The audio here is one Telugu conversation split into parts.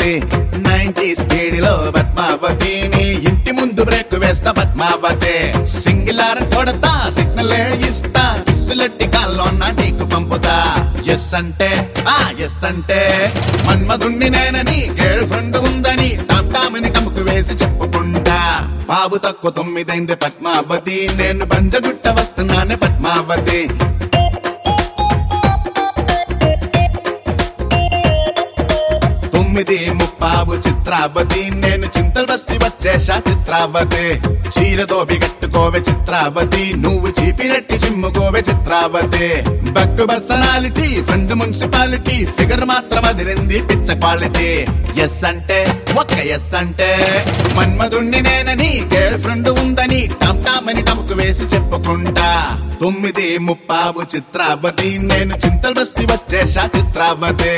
పద్మావతి నైన్టీ స్పీడ్ లో పద్మావతి నీ ఇంటి ముందు బ్రేక్ వేస్తా పద్మావతి సింగిలార్ కొడతా సిగ్నలే ఇస్తా ఇసులెట్టి కాల్లోన నీకు పంపుతా ఎస్ అంటే ఆ ఎస్ అంటే మన్మధుణ్ణి నేనని గర్ల్ ఫ్రెండ్ ఉందని టామ్ టామని టముకు వేసి చెప్పుకుంటా బాబు తక్కువ తొమ్మిదైంది పద్మావతి నేను పంజగుట్ట వస్తున్నానే పద్మావతి తొమ్మిది ముప్పావు చిత్రావతి నేను చింతలు బస్తి వచ్చేసా చిత్రావతి చీరదోబి కట్టుకోవే చిత్రావతి నువ్వు చీపిరెట్టి చిమ్ముకోవే చిత్రావతి బక్కు బస్సనాలిటీ ఫ్రెండ్ మున్సిపాలిటీ ఫిగర్ మాత్రం అదిరింది పిచ్చ క్వాలిటీ ఎస్ అంటే ఒక్క ఎస్ అంటే మన్మధుణ్ణి నేనని గర్ల్ ఫ్రెండ్ ఉందని టమ్ టామని టముకు వేసి చెప్పుకుంటా తొమ్మిది ముప్పావు చిత్రావతి నేను చింతలు బస్తి వచ్చేసా చిత్రావతి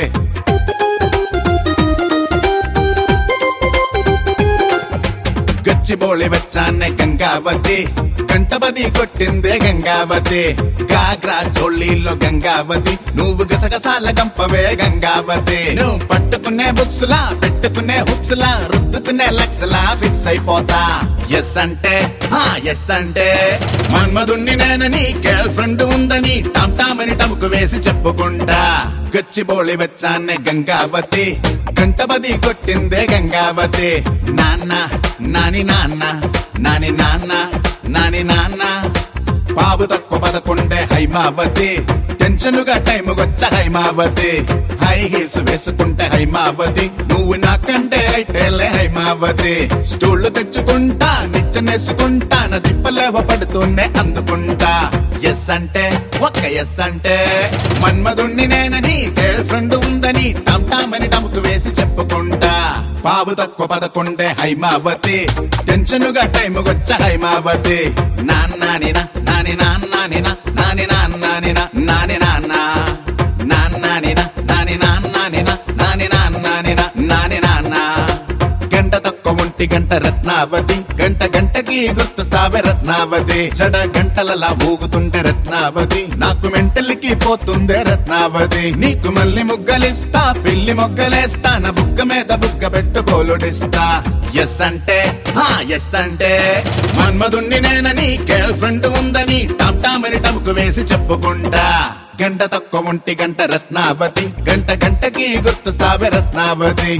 గచ్చిబోళి వచ్చానే గంగావతి కంటబది కొట్టిందే గంగావతి గాగ్రా చోళ్ళీలో గంగావతి నువ్వు గసగసాల గంపవే గంగావతి నువ్వు పట్టుకునే బుక్స్ లా పెట్టుకునే హుక్స్ లా రుద్దుకునే లక్స్ లా ఫిక్స్ అయిపోతా ఎస్ అంటే హా ఎస్ అంటే మన్మధుణ్ణి నేనని గర్ల్ ఫ్రెండ్ ఉందని టామ్ టామని టముకు వేసి చెప్పుకుంటా గచ్చిబోళి వచ్చానే గంగావతి కంటబది కొట్టిందే గంగావతి నాన్న నాని నాన్న నాని నాన్న నాని నాన్న పావు తక్కువ పదకొండే హైమావతి టెన్షన్గా టైం వచ్చ హైమావతి హై హీల్స్ వేసుకుంటే హైమావతి నువ్వు నాకంటే అయితేలే హైమావతి స్టూళ్ళు తెచ్చుకుంటా నిచ్చనేసుకుంటా నా తిప్పలేవ పడుతూనే అందుకుంటా ఎస్ అంటే ఒక్క ఎస్ అంటే మన్మధుణ్ణి నేనని గర్ల్ ఫ్రెండ్ ఉందని టమ్ టామని టముకు వేసి చెప్పుకుంటా పావు తక్కువ పదకొండే హైమావతి టెన్షన్గా టైం వచ్చ హైమావతి నాన్నాని నా నాని నాన్నాని నా నాని నాన్నాని నా నాని నాన్న నాన్నాని నా నాని నాన్నాని నా నాని నాన్నాని నా నాని నాన్న గంట తక్కువ ఒంటి గంట రత్నావతి గంట గంటకి గుర్తుస్తావే రత్నావతి చెడ గంటలలా ఊగుతుంటే రత్నావతి నాకు మెంటల్కి పోతుందే రత్నావతి నీకు మళ్ళీ ముగ్గలిస్తా పిల్లి మొగ్గలేస్తా నా బుగ్గ మీద బుగ్గ పెట్టు కోలుడిస్తా ఎస్ అంటే హా ఎస్ అంటే మన్మధుణ్ణి నేనని గర్ల్ ఫ్రెండ్ ఉందని టామ్ టామని టముకు వేసి చెప్పుకుంటా గంట తక్కువ ఒంటి గంట రత్నావతి గంట గంటకి గుర్తుస్తావే రత్నావతి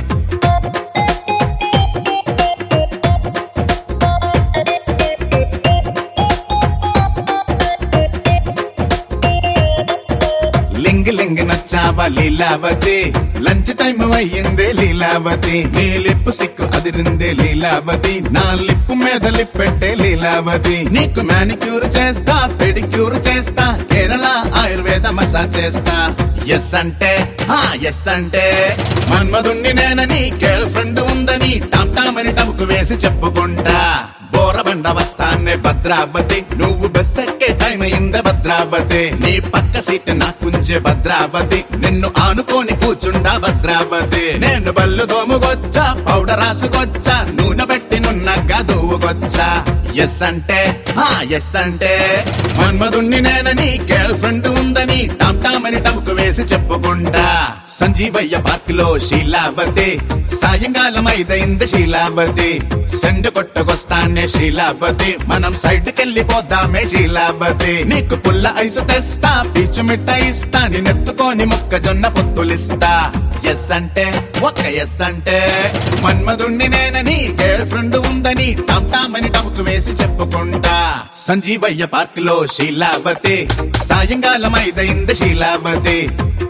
లింగ్ లింగ్ నచ్చావా లీలావతి లంచ్ టైం అయ్యిందే లీలావతి నీ లిప్ స్టిక్ అదిరిందే లీలావతి నా లిప్ మీద లిప్ పెట్టే లీలావతి నీకు మ్యానిక్యూర్ చేస్తా పెడిక్యూర్ చేస్తా కేరళ ఆయుర్వేద మసాజ్ చేస్తా ఎస్ అంటే హా ఎస్ అంటే మన్మధుణ్ణి నేనని గర్ల్ ఫ్రెండ్ ఉందని టామ్ టామని టముకు వేసి చెప్పుకుంటా బోరబండ వస్తానే భద్రావతి నువ్వు బస్ ఎక్కే టైం అయిందే భద్రావతి నీ పక్క సీట్ నాకుంచే భద్రావతి నిన్ను ఆనుకొని కూర్చుండా భద్రావతి నేను బల్లు దోముకొచ్చా పౌడర్ రాసుకొచ్చా నూనె పెట్టి నున్నగా దూవుకొచ్చా ఎస్ అంటే హా ఎస్ అంటే మన్మధుణ్ణి నేనని గర్ల్ ఫ్రెండ్ ఉందని టామ్ టామని టముకు వేసి చెప్పుకుంటా సంజీవయ్య పార్క్ లో శీలావతి సాయంకాలం ఐదైంది శీలావతి సండు కొట్టకొస్తానే శీలావతి మనం సైడ్ కెళ్ళిపోదామే శీలావతి నీకు పుల్ల ఐసు తెస్తా పీచు మిఠాయి ఇస్తా నేనెత్తుకొని మొక్కజొన్న పొత్తులిస్తా ఎస్ అంటే ఒక్క ఎస్ అంటే మన్మధుణ్ణి నేనని గర్ల్ ఫ్రెండ్ ఉందని టామ్ టామని టముకు వేసి చెప్పుకుంటా సంజీవయ్య పార్క్ లో శీలావతి సాయంకాలం ఐదైంది శీలావతి